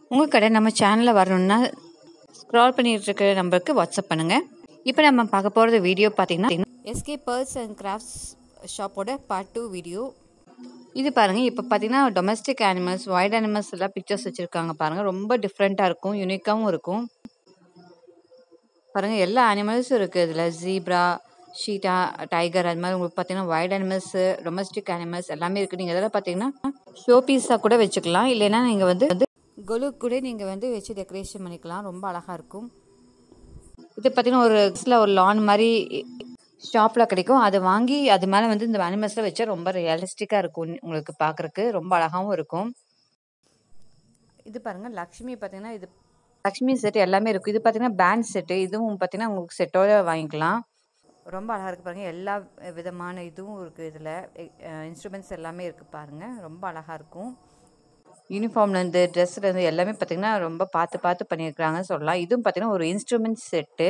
உங்கள் கடை நம்ம சேனலில் வரணுன்னா ஸ்க்ரால் பண்ணிட்டு இருக்கிற நம்பருக்கு வாட்ஸ்அப் பண்ணுங்கள் இப்போ நம்ம பார்க்க போகிறது வீடியோ பார்த்தீங்கன்னா எஸ்கே பர்ஸ் அண்ட் கிராஃப்ட்ஸ் ஷாப்போட பார்ட் டூ வீடியோ இது பாருங்கள் இப்போ பார்த்தீங்கன்னா டொமஸ்டிக் அனிமல்ஸ் வைல்ட் அனிமல்ஸ் எல்லாம் பிக்சர்ஸ் வச்சுருக்காங்க பாருங்கள் ரொம்ப டிஃப்ரெண்ட்டாக இருக்கும் யூனிக்காகவும் இருக்கும் பாருங்கள் எல்லா அனிமல்ஸும் இருக்குது இதில் ஜீப்ரா ஷீட்டா டைகர் அது மாதிரி உங்களுக்கு பார்த்தீங்கன்னா வைல்ட் அனிமல்ஸு டொமஸ்டிக் அனிமல்ஸ் எல்லாமே இருக்குது நீங்கள் இதெல்லாம் பார்த்தீங்கன்னா ஷோ பீஸாக கூட வச்சுக்கலாம் இல்லைன்னா நீங்கள் வந்து வந்து கொலு கூட நீங்கள் வந்து வச்சு டெக்கரேஷன் பண்ணிக்கலாம் ரொம்ப அழகாக இருக்கும் இது பார்த்தீங்கன்னா ஒரு இதில் ஒரு லான் மாதிரி ஷாப்பில் கிடைக்கும் அதை வாங்கி அது மேலே வந்து இந்த அனிமல்ஸில் வச்சா ரொம்ப ரியலிஸ்டிக்காக இருக்கும் உங்களுக்கு பார்க்குறக்கு ரொம்ப அழகாகவும் இருக்கும் இது பாருங்கள் லக்ஷ்மி பார்த்தீங்கன்னா இது லக்ஷ்மி செட் எல்லாமே இருக்கும் இது பார்த்தீங்கன்னா பேண்ட் செட்டு இதுவும் பார்த்தீங்கன்னா உங்களுக்கு செட்டோட வாங்கிக்கலாம் ரொம்ப அழகாக இருக்குது பாருங்கள் எல்லா விதமான இதுவும் இருக்குது இதில் இன்ஸ்ட்ருமெண்ட்ஸ் எல்லாமே இருக்குது பாருங்கள் ரொம்ப அழகாக இருக்கும் யூனிஃபார்ம்லேருந்து ட்ரெஸ்லேருந்து எல்லாமே பார்த்திங்கன்னா ரொம்ப பார்த்து பார்த்து பண்ணியிருக்கிறாங்கன்னு சொல்லலாம் இதுவும் பார்த்திங்கன்னா ஒரு இன்ஸ்ட்ருமெண்ட் செட்டு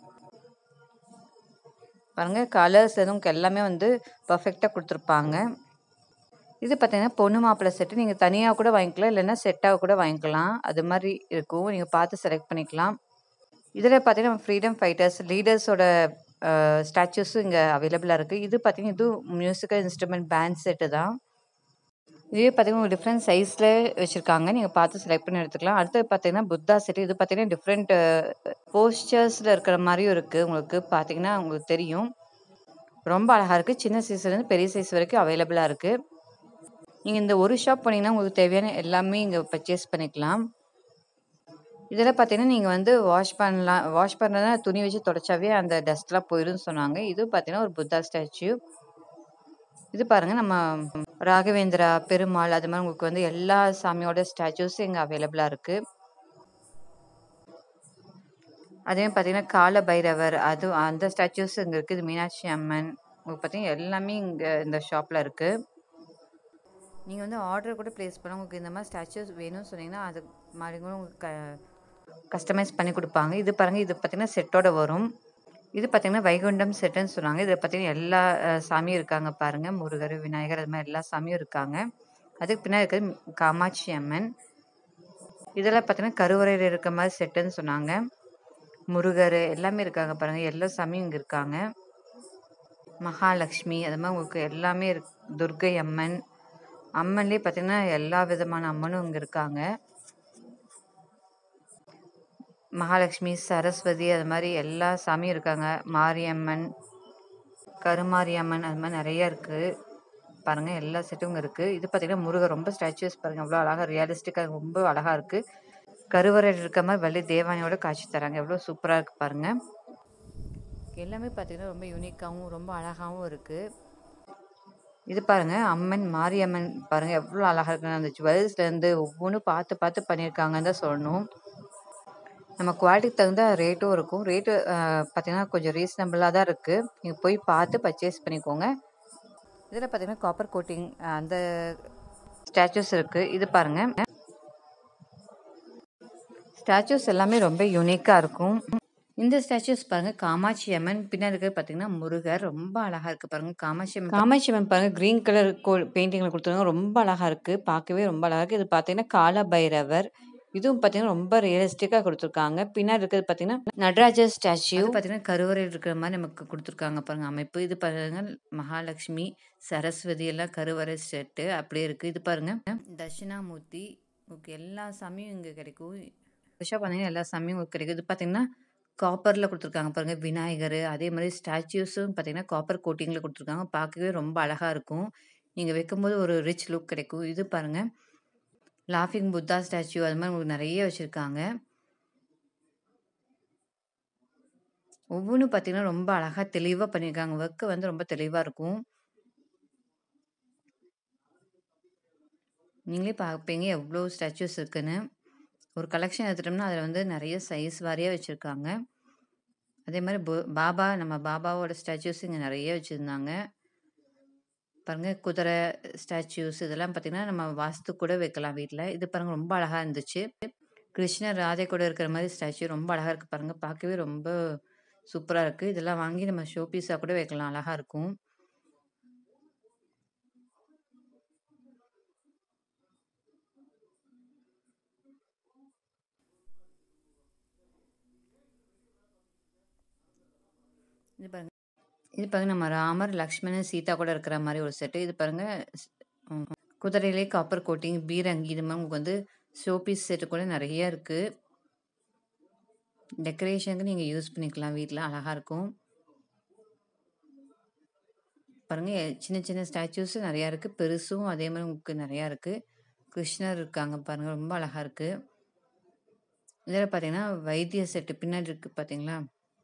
பாருங்கள் கலர்ஸ் எதுவும் எல்லாமே வந்து பர்ஃபெக்டாக கொடுத்துருப்பாங்க இது பார்த்தீங்கன்னா பொண்ணு மாப்பிள்ளை செட்டு நீங்கள் தனியாக கூட வாங்கிக்கலாம் இல்லைன்னா செட்டாக கூட வாங்கிக்கலாம் அது மாதிரி இருக்கும் நீங்கள் பார்த்து செலக்ட் பண்ணிக்கலாம் இதில் பார்த்தீங்கன்னா ஃப்ரீடம் ஃபைட்டர்ஸ் லீடர்ஸோட ஸ்டாச்சூஸும் இங்கே அவைலபிளாக இருக்குது இது பார்த்தீங்கன்னா இது மியூசிக்கல் இன்ஸ்ட்ருமெண்ட் பேண்ட் செட்டு தான் இதுவே பார்த்தீங்கன்னா டிஃப்ரெண்ட் சைஸில் வச்சுருக்காங்க நீங்கள் பார்த்து செலக்ட் பண்ணி எடுத்துக்கலாம் அடுத்தது பார்த்தீங்கன்னா புத்தா செட்டு இது பார்த்தீங்கன்னா டிஃப்ரெண்ட் போஸ்டர்ஸில் இருக்கிற மாதிரியும் இருக்குது உங்களுக்கு பார்த்தீங்கன்னா உங்களுக்கு தெரியும் ரொம்ப அழகாக இருக்குது சின்ன சைஸ்லேருந்து பெரிய சைஸ் வரைக்கும் அவைலபிளாக இருக்குது நீங்கள் இந்த ஒரு ஷாப் போனீங்கன்னா உங்களுக்கு தேவையான எல்லாமே இங்கே பர்ச்சேஸ் பண்ணிக்கலாம் இதில் பார்த்தீங்கன்னா நீங்கள் வந்து வாஷ் பண்ணலாம் வாஷ் பண்ணுறதுனா துணி வச்சு தொடச்சாவே அந்த டஸ்ட்லாம் போயிடும்னு சொன்னாங்க இது பார்த்தீங்கன்னா ஒரு புத்தா ஸ்டாச்சு இது பாருங்கள் நம்ம ராகவேந்திரா பெருமாள் அது மாதிரி உங்களுக்கு வந்து எல்லா சாமியோட ஸ்டாச்சூஸும் இங்கே அவைலபிளாக இருக்குது அதே பார்த்தீங்கன்னா கால பைரவர் அது அந்த ஸ்டாச்சூஸ் இங்கே இருக்குது மீனாட்சி அம்மன் உங்களுக்கு பார்த்தீங்கன்னா எல்லாமே இங்கே இந்த ஷாப்பில் இருக்குது நீங்கள் வந்து ஆர்டர் கூட ப்ளேஸ் பண்ண உங்களுக்கு இந்த மாதிரி ஸ்டாச்சூஸ் வேணும்னு சொன்னீங்கன்னா அது மாதிரி கூட உங்களுக்கு க கஸ்டமைஸ் பண்ணி கொடுப்பாங்க இது பாருங்கள் இது பார்த்திங்கன்னா செட்டோட வரும் இது பார்த்திங்கன்னா வைகுண்டம் செட்டுன்னு சொன்னாங்க இதில் பார்த்திங்கன்னா எல்லா சாமியும் இருக்காங்க பாருங்கள் முருகர் விநாயகர் அது மாதிரி எல்லா சாமியும் இருக்காங்க அதுக்கு பின்னாடி இருக்கிறது காமாட்சி அம்மன் இதெல்லாம் பார்த்திங்கன்னா கருவறையில் இருக்க மாதிரி செட்டுன்னு சொன்னாங்க முருகர் எல்லாமே இருக்காங்க பாருங்கள் எல்லா சாமியும் இங்கே இருக்காங்க மகாலட்சுமி அது மாதிரி உங்களுக்கு எல்லாமே இருக்கு துர்கை அம்மன் அம்மன்லேயே பார்த்திங்கன்னா எல்லா விதமான அம்மனும் இங்கே இருக்காங்க மகாலட்சுமி சரஸ்வதி அது மாதிரி எல்லா சாமியும் இருக்காங்க மாரியம்மன் கருமாரியம்மன் அது மாதிரி நிறைய இருக்குது பாருங்கள் எல்லா செட்டும் இங்கே இருக்குது இது பார்த்திங்கன்னா முருகர் ரொம்ப ஸ்டாச்சுஸ் பாருங்கள் எவ்வளோ அழகாக ரியலிஸ்டிக்காக ரொம்ப அழகாக இருக்குது கருவறையில் இருக்க மாதிரி வள்ளி தேவானியோட காட்சி தராங்க எவ்வளோ சூப்பராக இருக்குது பாருங்கள் எல்லாமே பார்த்திங்கன்னா ரொம்ப யூனிக்காகவும் ரொம்ப அழகாகவும் இருக்குது இது பாருங்கள் அம்மன் மாரியம்மன் பாருங்கள் எவ்வளோ அழகாக இருக்குன்னு அந்த ஜுவல்ஸ்லேருந்து ஒவ்வொன்றும் பார்த்து பார்த்து பண்ணியிருக்காங்கன்னு தான் சொல்லணும் நம்ம குவாலிட்டிக்கு தகுந்த ரேட்டும் இருக்கும் ரேட்டு பார்த்திங்கன்னா கொஞ்சம் ரீசனபிளாக தான் இருக்குது நீங்கள் போய் பார்த்து பர்ச்சேஸ் பண்ணிக்கோங்க இதில் பார்த்திங்கன்னா காப்பர் கோட்டிங் அந்த ஸ்டாச்சூஸ் இருக்குது இது பாருங்கள் ஸ்டாச்சூஸ் எல்லாமே ரொம்ப யூனிக்காக இருக்கும் இந்த ஸ்டாச்சூஸ் பாருங்க காமாட்சி அம்மன் பின்னாடி இருக்கிறது பார்த்தீங்கன்னா முருகர் ரொம்ப அழகா இருக்கு பாருங்க காமாட்சி அம்மன் காமாட்சி அம்மன் பாருங்க கிரீன் கலர் பெயிண்டிங்ல கொடுத்துருக்காங்க ரொம்ப அழகா இருக்கு பார்க்கவே ரொம்ப அழகா இருக்கு இது பார்த்தீங்கன்னா கால பைரவர் இதுவும் பார்த்தீங்கன்னா ரொம்ப ரியலிஸ்டிக்காக கொடுத்துருக்காங்க பின்னாடி இருக்கிறது பார்த்தீங்கன்னா நடராஜர் ஸ்டாச்சு பார்த்தீங்கன்னா கருவறையில் இருக்கிற மாதிரி நமக்கு கொடுத்துருக்காங்க பாருங்க அமைப்பு இது பாருங்க மகாலட்சுமி சரஸ்வதி எல்லாம் கருவறை செட்டு அப்படியே இருக்கு இது பாருங்க தட்சிணாமூர்த்தி உங்களுக்கு எல்லா சாமியும் இங்கே கிடைக்கும் விஷயம் பார்த்தீங்கன்னா எல்லா சாமியும் உங்களுக்கு கிடைக்கும் இது பார்த்தீங்கன்னா காப்பரில் கொடுத்துருக்காங்க பாருங்கள் விநாயகர் அதே மாதிரி ஸ்டாச்சூஸும் பார்த்தீங்கன்னா காப்பர் கோட்டிங்கில் கொடுத்துருக்காங்க பார்க்கவே ரொம்ப அழகாக இருக்கும் நீங்கள் வைக்கும்போது ஒரு ரிச் லுக் கிடைக்கும் இது பாருங்கள் லாஃபிங் புத்தா ஸ்டாச்சு அது மாதிரி உங்களுக்கு நிறைய வச்சுருக்காங்க ஒவ்வொன்றும் பார்த்தீங்கன்னா ரொம்ப அழகாக தெளிவாக பண்ணியிருக்காங்க ஒர்க்கு வந்து ரொம்ப தெளிவாக இருக்கும் நீங்களே பார்ப்பீங்க எவ்வளோ ஸ்டாச்சூஸ் இருக்குன்னு ஒரு கலெக்ஷன் எடுத்துட்டோம்னா அதில் வந்து நிறைய சைஸ் வாரியாக வச்சுருக்காங்க அதே மாதிரி பு பாபா நம்ம பாபாவோட ஸ்டாச்சூஸ் இங்கே நிறைய வச்சுருந்தாங்க பாருங்கள் குதிரை ஸ்டாச்சூஸ் இதெல்லாம் பார்த்திங்கன்னா நம்ம வாஸ்து கூட வைக்கலாம் வீட்டில் இது பாருங்கள் ரொம்ப அழகாக இருந்துச்சு கிருஷ்ணர் ராதை கூட இருக்கிற மாதிரி ஸ்டாச்சு ரொம்ப அழகாக இருக்குது பாருங்கள் பார்க்கவே ரொம்ப சூப்பராக இருக்குது இதெல்லாம் வாங்கி நம்ம ஷோ பீஸாக கூட வைக்கலாம் அழகாக இருக்கும் இது பாருங்க இது பாருங்க நம்ம ராமர், லக்ஷ்மணன், சீதா கூட இருக்கிற மாரி ஒரு செட்டு. இது பாருங்க ஸ் ம் குதிரையிலே காப்பர் கோட்டிங், பீரங்கி இது மாரி உங்களுக்கு வந்து ஷோ பீஸ் செட்டு கூட நெறைய இருக்கு. டெக்கரேஷனுக்கு நீங்க யூஸ் பண்ணிக்கலாம் வீட்ல. அழகா இருக்கும். பாருங்க எ சின்ன சின்ன ஸ்டாச்சூஸ் நெறையா இருக்கு. பெருசும் அதே மாரி உங்களுக்கு நெறையா இருக்கு. கிருஷ்ணர் இருக்காங்க பாருங்க. ரொம்ப அழகா இருக்கு. இதில பார்த்தீங்கன்னா, வைத்திய செட்டு பின்னாடி இருக்கு பார்த்தீங்களா?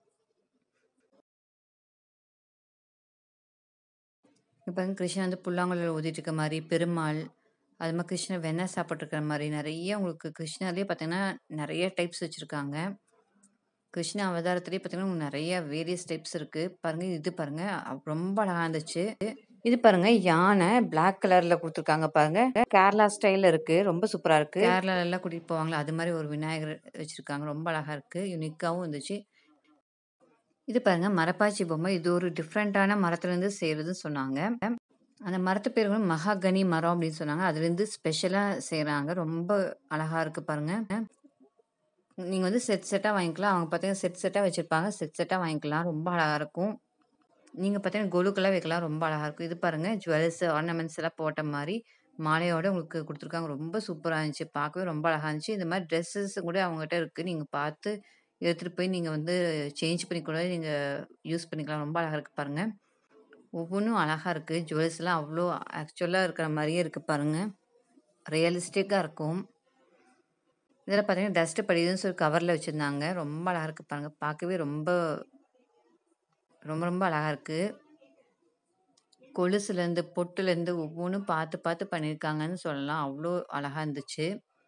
இப்ப பாருங்க கிருஷ்ணர் வந்து புல்லாங்குழல் ஊதிட்டு இருக்க மாரி, பெருமாள், அது மாரி கிருஷ்ணர் வெண்ணெய் சாப்பிட்டுருக்கிற மாரி நெறைய உங்களுக்கு கிருஷ்ணர்லயே பார்த்தீங்கன்னா, நெறைய டைப்ஸ் வச்சிருக்காங்க. கிருஷ்ண அவதாரத்திலேயே பார்த்தீங்கன்னா, நெறைய வேரியஸ் டைப்ஸ் இருக்கு. பாருங்க இது பாருங்க அ ரொம்ப அழகா இருந்துச்சு. இது பாருங்க யானை பிளாக் கலர்ல குடுத்துருக்காங்க பாருங்க. கேரளா ஸ்டைல்ல இருக்கு. ரொம்ப சூப்பரா இருக்கு. கேரளாலலாம் கூட்டிட்டு போவாங்கல்ல, அது மாரி ஒரு விநாயகர் வச்சிருக்காங்க. ரொம்ப அழகா இருக்கு. யூனிக்காவும் இருந்துச்சு. இது பாருங்க மரப்பாச்சி பொம்மை. இது ஒரு டிஃபரண்டான மரத்துலருந்து செய்றதுன்னு சொன்னாங்க. அந்த மரத்து பேர் வந்து மகாகனி மரம் அப்படின்னு சொன்னாங்க. அதுலேருந்து ஸ்பெஷலா செய்றாங்க. ரொம்ப அழகா இருக்கு பாருங்க. நீங்க வந்து செட் செட்டா வாங்கிக்கலாம். அவங்க பார்த்தீங்கன்னா, செட் செட்டா வச்சிருப்பாங்க. செட் செட்டா வாங்கிக்கலாம். ரொம்ப அழகா இருக்கும். நீங்க பார்த்தீங்கன்னா, கொலுக்கெல்லாம் வைக்கலாம். ரொம்ப அழகா இருக்கும். இது பாருங்க ஜுவல்ஸ், ஆர்னமெண்ட்ஸ் எல்லாம் போட்ட மாரி மாலையோட உங்களுக்கு குடுத்துருக்காங்க. ரொம்ப சூப்பரா இருந்துச்சு. பார்க்கவே ரொம்ப அழகா இருந்துச்சு. இந்த மாரி ட்ரெஸ்ஸஸ் கூட அவங்ககிட்ட இருக்கு. நீங்க பார்த்து எடுத்துட்டு போய் நீங்க வந்து சேஞ்ச் பண்ணி கூட நீங்க யூஸ் பண்ணிக்கலாம். ரொம்ப அழகா இருக்கு பாருங்க. ஒவ்வொன்னும் அழகா இருக்கு. ஜுவல்ஸ்லாம் அவ்ளோ ஆக்சுவலா இருக்கிற மாரியே இருக்கு பாருங்க. ரியலிஸ்டிக்கா இருக்கும். இதில பார்த்தீங்கன்னா, டஸ்ட் படியுதுன்னு சொல்லி கவர்ல வச்சிருந்தாங்க. ரொம்ப அழகா இருக்கு பாருங்க. பார்க்கவே ரொம்ப ரொம்ப ரொம்ப அழகா இருக்கு. கொலுசுலேருந்து, பொட்டுலேருந்து ஒவ்வொன்னும் பார்த்து பார்த்து பண்ணியிருக்காங்கன்னு சொல்லலாம். அவ்ளோ அழகா இருந்துச்சு.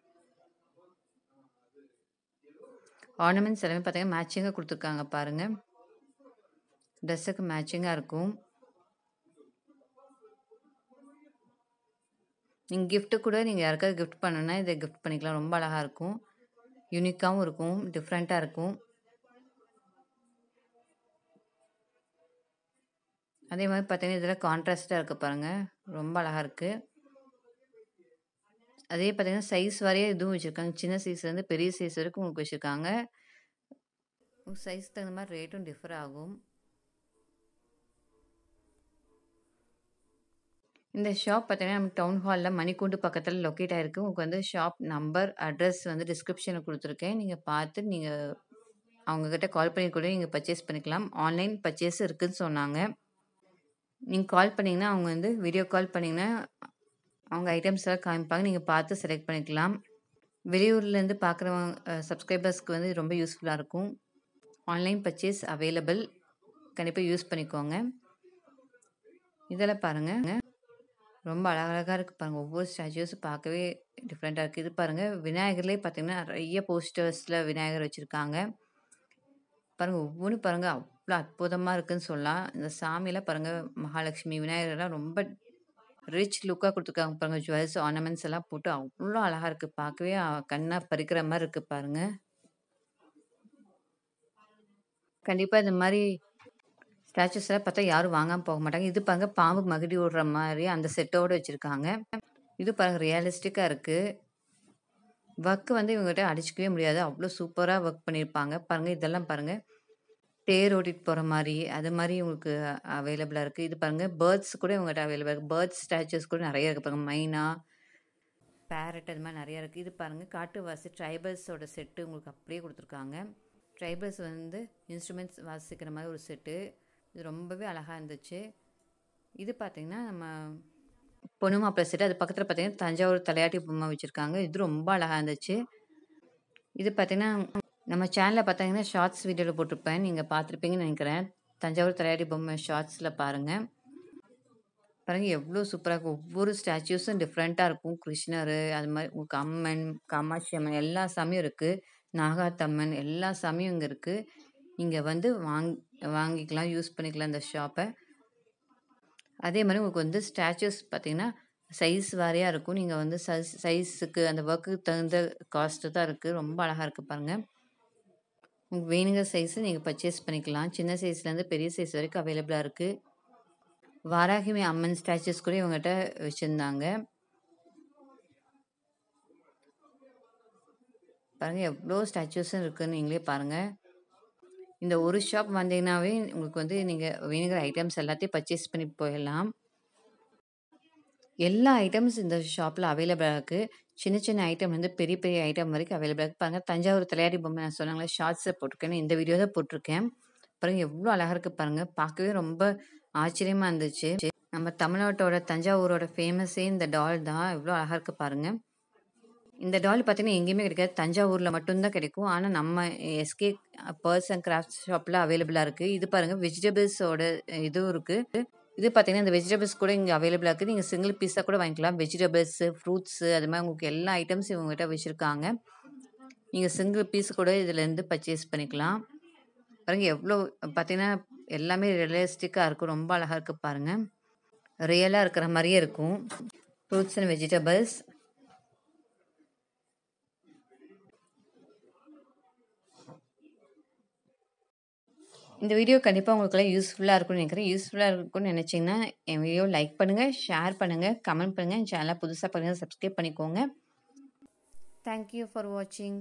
ஆர்னமெண்ட்ஸ் எல்லாமே பார்த்தீங்கன்னா, மேட்சிங்கா குடுத்துருக்காங்க பாருங்க. ட்ரெஸ்ஸுக்கு மேட்சிங்கா இருக்கும். நீங்க கிஃப்ட் கூட நீங்க யாருக்காவது கிஃப்ட் பண்ணணும்னா, இத கிஃப்ட் பண்ணிக்கலாம். ரொம்ப அழகா இருக்கும். யூனிக்காவும் இருக்கும். டிஃபரெண்ட்டா இருக்கும். அதே மாரி பார்த்தீங்கன்னா, இதில கான்ட்ராஸ்ட்டா இருக்கு பாருங்க. ரொம்ப அழகா இருக்கு. அதே பார்த்தீங்கன்னா, சைஸ் வாரியா இதுவும் வச்சிருக்காங்க. சின்ன சைஸ்லேருந்து பெரிய சைஸ் வரைக்கும் உங்களுக்கு வச்சிருக்காங்க. உங்க சைஸ்க்கு தகுந்த மாரி ரேட்டும் டிஃபர் ஆகும். இந்த ஷாப் பார்த்தீங்கன்னா, நம்ம டவுன் ஹால்ல மணிக்கூண்டு பக்கத்தில லொக்கேட் ஆயிருக்கு. உங்களுக்கு வந்து ஷாப் நம்பர், அட்ரஸ் வந்து டிஸ்கிரிப்ஷன்ல குடுத்துருக்கேன். நீங்க பார்த்து நீங்க அவங்க கிட்ட கால் பண்ணி கூட நீங்க பர்ச்சேஸ் பண்ணிக்கலாம். ஆன்லைன் பர்ச்சேஸ் இருக்குன்னு சொன்னாங்க. நீங்க கால் பண்ணீங்கன்னா, அவங்க வந்து வீடியோ கால் பண்ணீங்கன்னா, அவங்க ஐட்டம்ஸ் எல்லாம் காமிப்பாங்க. நீங்க பார்த்து செலக்ட் பண்ணிக்கலாம். வெளியூர்லேருந்து பார்க்குறவங்க அ சப்ஸ்கிரைபர்ஸ்க்கு வந்து ரொம்ப யூஸ்ஃபுல்லா இருக்கும். Online purchase available. கண்டிப்பா யூஸ் பண்ணிக்கோங்க. இதில பாருங்க. ரொம்ப அழகழகா இருக்கு பாருங்க. ஒவ்வொரு ஸ்டாச்சூஸும் பார்க்கவே டிஃபரெண்ட்டா இருக்கு. இது பாருங்க விநாயகர்லேயே பார்த்தீங்கன்னா, நெறைய போஸ்டர்ஸ்ல விநாயகர் வச்சிருக்காங்க. பாருங்க ஒவ்வொன்னும் பாருங்க அவ்ளோ அற்புதமா இருக்குன்னு சொல்லலாம். இந்த சாமிலாம் பாருங்க மகாலட்சுமி, விநாயகர்லாம் ரொம்ப ரிச் லுக்கா குடுத்துருக்காங்க பாருங்க. ஜுவல்ஸ், ஆர்னமெண்ட்ஸ் எல்லாம் போட்டு அவ்ளோ அழகா இருக்கு. பார்க்கவே அ கண்ண பறிக்கிற மாரி இருக்கு பாருங்க. கண்டிப்பா இந்த மாரி ஸ்டாச்சூஸ்லாம் பார்த்தா யாரும் வாங்காம போக மாட்டாங்க. இது பாருங்க பாம்பு மகுடி விடுற மாரி அந்த செட்டோட வச்சிருக்காங்க. இது பாருங்க ரியலிஸ்டிக்கா இருக்கு. ஒர்க் வந்து இவங்ககிட்ட அடிச்சுக்கவே முடியாது. அவ்ளோ சூப்பரா ஒர்க் பண்ணியிருப்பாங்க. பாருங்க இதெல்லாம் பாருங்க. தேர் ஓட்டிட்டு போற மாரி, அது மாரி உங்களுக்கு அவைலபிளா இருக்கு. இது பாருங்க பேர்ட்ஸ் கூட இவங்ககிட்ட அவைலபிளா இருக்கு. பேர்ட்ஸ் ஸ்டாச்சூஸ் கூட நெறைய இருக்கு பாருங்க. மைனா, பேரட் அது மாரி நெறைய இருக்கு. இது பாருங்க காட்டுவாசி ட்ரைபல்ஸோட செட்டு உங்களுக்கு அப்படியே குடுத்துருக்காங்க. ட்ரைபல்ஸ் வந்து இன்ஸ்ட்ருமெண்ட்ஸ் வாசிக்கிற மாரி ஒரு செட்டு. இது ரொம்பவே அழகா இருந்துச்சு. இது பார்த்தீங்கன்னா, நம்ம பொண்ணு மாப்பிள செட்டு. அது பக்கத்தில பார்த்தீங்கன்னா, தஞ்சாவூர் தலையாட்டி பொம்மை வச்சிருக்காங்க. இது ரொம்ப அழகா இருந்துச்சு. இது பார்த்தீங்கன்னா, நம்ம சேனல்ல பார்த்தீங்கன்னா, ஷார்ட்ஸ் வீடியோல போட்டிருப்பேன். நீங்க பார்த்துருப்பீங்கன்னு நெனைக்கிறேன். தஞ்சாவூர் தலையாட்டி பொம்மை ஷார்ட்ஸ்ல பாருங்க. பாருங்க எவ்ளோ சூப்பரா இருக்கு. ஒவ்வொரு ஸ்டாச்சூஸும் டிஃபரெண்ட்டா இருக்கும். கிருஷ்ணரு, அது மாரி உங்களுக்கு அம்மன், காமாட்சி அம்மன் எல்லா சாமியும் இருக்கு. நாகாத்தம்மன் எல்லா சாமியும் இங்க இருக்கு. நீங்க வந்து வாங் வாங்கிக்கலாம். யூஸ் பண்ணிக்கலாம் இந்த ஷாப்ப. அதே மாரி உங்களுக்கு வந்து ஸ்டாச்சூஸ் பார்த்தீங்கன்னா, சைஸ் வாரியா இருக்கும். நீங்க வந்து சைஸ் சைஸுக்கு அந்த ஒர்க்குக்கு தகுந்த காஸ்ட் தான் இருக்கு. ரொம்ப அழகா இருக்கு பாருங்க. உங்களுக்கு வேணுங்கிற சைஸ் நீங்க பர்ச்சேஸ் பண்ணிக்கலாம். சின்ன சைஸ்லேருந்து பெரிய சைஸ் வரைக்கும் அவைலபிளா இருக்கு. வாராகி அம்மன் ஸ்டாச்சூஸ் கூட இவங்ககிட்ட வச்சிருந்தாங்க. பாருங்க எவ்ளோ ஸ்டாச்சூஸும் இருக்குன்னு நீங்களே பாருங்க. இந்த ஒரு ஷாப் வந்தீங்கன்னாவே உங்களுக்கு வந்து நீங்க வேணுங்கிற ஐட்டம்ஸ் எல்லாத்தையும் பர்ச்சேஸ் பண்ணிட்டு போயிடலாம். எல்லா ஐட்டம்ஸ் இந்த ஷாப்ல அவைலபிளா இருக்கு. சின்ன சின்ன ஐட்டம்லேருந்து பெரிய பெரிய ஐட்டம் வரைக்கும் அவைலபிளா இருக்கு. பாருங்க தஞ்சாவூர் தலையாரி பொம்மை நான் சொன்னாங்கல்ல ஷார்ட்ஸ்ல போட்டிருக்கேன்னு இந்த வீடியோ தான் போட்டிருக்கேன். பாருங்க எவ்வளோ அழகா இருக்கு பாருங்க. பார்க்கவே ரொம்ப ஆச்சரியமா இருந்துச்சு. நம்ம தமிழ்நாட்டோட தஞ்சாவூரோட ஃபேமஸே இந்த டால் தான். எவ்வளோ அழகா இருக்கு பாருங்க. இந்த டால் பார்த்தீங்கன்னா எங்கேயுமே கிடைக்காது. தஞ்சாவூர்ல மட்டும் தான் கிடைக்கும். ஆனா நம்ம எஸ்கே பர்ஸ் அண்ட் கிராஃப்ட்ஸ் ஷாப்ல அவைலபிளா இருக்கு. இது பாருங்க வெஜிடபிள்ஸோட இதுவும் இருக்கு. இது பார்த்தீங்கன்னா இந்த வெஜிடபிள்ஸ் கூட இங்க அவைலபிளா இருக்கு. நீங்க சிங்கிள் பீஸா கூட வாங்கிக்கலாம். வெஜிடபிள்ஸ், ஃப்ரூட்ஸ் அது மாதிரி உங்களுக்கு எல்லா ஐட்டம்ஸும் இவங்ககிட்ட வச்சிருக்காங்க. நீங்க சிங்கிள் பீஸ் கூட இதுலேருந்து பர்ச்சேஸ் பண்ணிக்கலாம். பாருங்க எவ்வளோ பார்த்தீங்கன்னா எல்லாமே ரியலிஸ்டிக்கா இருக்கும். ரொம்ப அழகா இருக்கு பாருங்க. ரியலா இருக்கிற மாரியே இருக்கும். Fruits and vegetables. இந்த வீடியோ கண்டிப்பா உங்களுக்கெல்லாம் யூஸ்ஃபுல்லா இருக்கும்னு நினைக்கிறேன். யூஸ்ஃபுல்லா இருக்கும்னு நினைச்சீங்கன்னா, என் வீடியோவ லைக் பண்ணுங்க, ஷேர் பண்ணுங்க, கமெண்ட் பண்ணுங்க. என் சேனல புதுசா பாருங்க சப்ஸ்கிரைப் பண்ணிக்கோங்க. தேங்க் யூ ஃபார் வாட்சிங்.